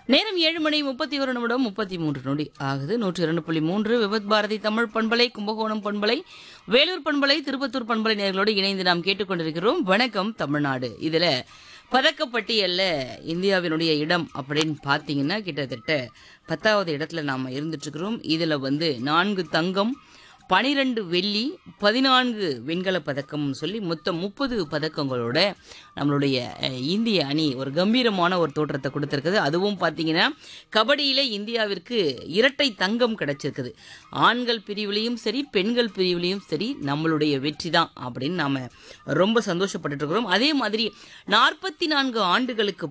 நேரம் ஏழு மணி முப்பத்தி ஒரு நிமிடம் முப்பத்தி மூன்று நொடி ஆகுது நூற்றி இரண்டு புள்ளி மூன்று விபத் பாரதி தமிழ் பண்பலை கும்பகோணம் பண்பலை வேலூர் பண்பலை திருப்பத்தூர் பண்பலை நேர்களோடு இணைந்து நாம் கேட்டுக்கொண்டிருக்கிறோம் வணக்கம் தமிழ்நாடு இதுல பதக்கப்பட்டியல்ல இந்தியாவினுடைய இடம் அப்படின்னு பார்த்தீங்கன்னா கிட்டத்தட்ட பத்தாவது இடத்துல நாம் இருந்துட்டு இருக்கிறோம் இதுல வந்து நான்கு தங்கம் பனிரெண்டு வெள்ளி பதினான்கு வெண்கல பதக்கம்னு சொல்லி மொத்தம் முப்பது பதக்கங்களோட நம்மளுடைய அஹ், இந்திய அணி ஒரு கம்பீரமான ஒரு தோற்றத்தை கொடுத்துருக்குது அதுவும் பார்த்தீங்கன்னா கபடியில் இந்தியாவிற்கு இரட்டை தங்கம் கிடைச்சிருக்குது ஆண்கள் பிரிவுலையும் சரி பெண்கள் பிரிவுலையும் சரி நம்மளுடைய வெற்றி தான் அப்படின்னு நாம் ரொம்ப சந்தோஷப்பட்டுட்டு இருக்கிறோம் அதே மாதிரி நாற்பத்தி நான்கு ஆண்டுகளுக்கு